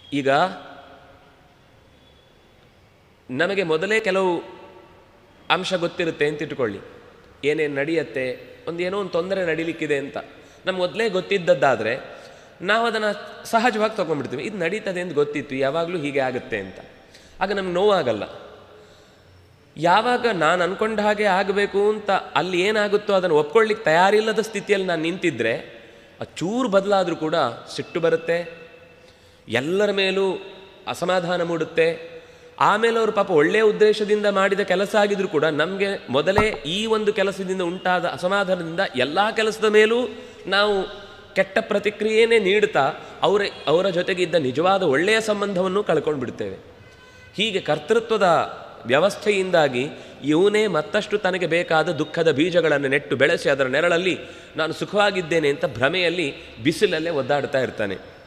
ಈಗ ನಮಗೆ ಮೊದಲೇ ಕೆಲವು ಅಂಶ ಗೊತ್ತಿರುತ್ತೆ ಅಂತ ಇಟ್ಕೊಳ್ಳಿ ಏನೇನು ನಡೆಯುತ್ತೆ ಒಂದು ಏನೋ ಒಂದು ತೊಂದರೆ ನಡೀಲಿಕ್ಕಿದೆ ಅಂತ ನಮ್ಗೆ ಮೊದಲೇ ಗೊತ್ತಿದ್ದದ್ದಾದರೆ ನಾವು ಅದನ್ನು ಸಹಜವಾಗಿ ತೊಗೊಂಡ್ಬಿಡ್ತೀವಿ ಇದು ನಡೀತದೆ ಅಂತ ಗೊತ್ತಿತ್ತು ಯಾವಾಗಲೂ ಹೀಗೆ ಆಗುತ್ತೆ ಅಂತ ಆಗ ನಮ್ಗೆ ನೋವಾಗಲ್ಲ ಯಾವಾಗ ನಾನು ಅನ್ಕೊಂಡ ಹಾಗೆ ಆಗಬೇಕು ಅಂತ ಅಲ್ಲಿ ಏನಾಗುತ್ತೋ ಅದನ್ನು ಒಪ್ಕೊಳ್ಳಿಕ್ಕೆ ತಯಾರಿಲ್ಲದ ಸ್ಥಿತಿಯಲ್ಲಿ ನಾನು ನಿಂತಿದ್ದರೆ ಆ ಚೂರು ಬದಲಾದರೂ ಕೂಡ ಸಿಟ್ಟು ಬರುತ್ತೆ ಎಲ್ಲರ ಮೇಲೂ ಅಸಮಾಧಾನ ಮೂಡುತ್ತೆ ಆಮೇಲೆ ಅವರು ಪಾಪ ಒಳ್ಳೆಯ ಉದ್ದೇಶದಿಂದ ಮಾಡಿದ ಕೆಲಸ ಆಗಿದ್ರು ಕೂಡ ನಮಗೆ ಮೊದಲೇ ಈ ಒಂದು ಕೆಲಸದಿಂದ ಉಂಟಾದ ಅಸಮಾಧಾನದಿಂದ ಎಲ್ಲ ಕೆಲಸದ ಮೇಲೂ ನಾವು ಕೆಟ್ಟ ಪ್ರತಿಕ್ರಿಯೆನೇ ನೀಡ್ತಾ ಅವರ ಅವರ ಜೊತೆಗಿದ್ದ ನಿಜವಾದ ಒಳ್ಳೆಯ ಸಂಬಂಧವನ್ನು ಕಳ್ಕೊಂಡು ಬಿಡ್ತೇವೆ ಹೀಗೆ ಕರ್ತೃತ್ವದ ವ್ಯವಸ್ಥೆಯಿಂದಾಗಿ ಇವನೇ ಮತ್ತಷ್ಟು ತನಗೆ ಬೇಕಾದ ದುಃಖದ ಬೀಜಗಳನ್ನು ನೆಟ್ಟು ಬೆಳೆಸಿ ಅದರ ನೆರಳಲ್ಲಿ ನಾನು ಸುಖವಾಗಿದ್ದೇನೆ ಅಂತ ಭ್ರಮೆಯಲ್ಲಿ ಬಿಸಿಲಲ್ಲೇ ಒದ್ದಾಡ್ತಾ ಇರ್ತಾನೆ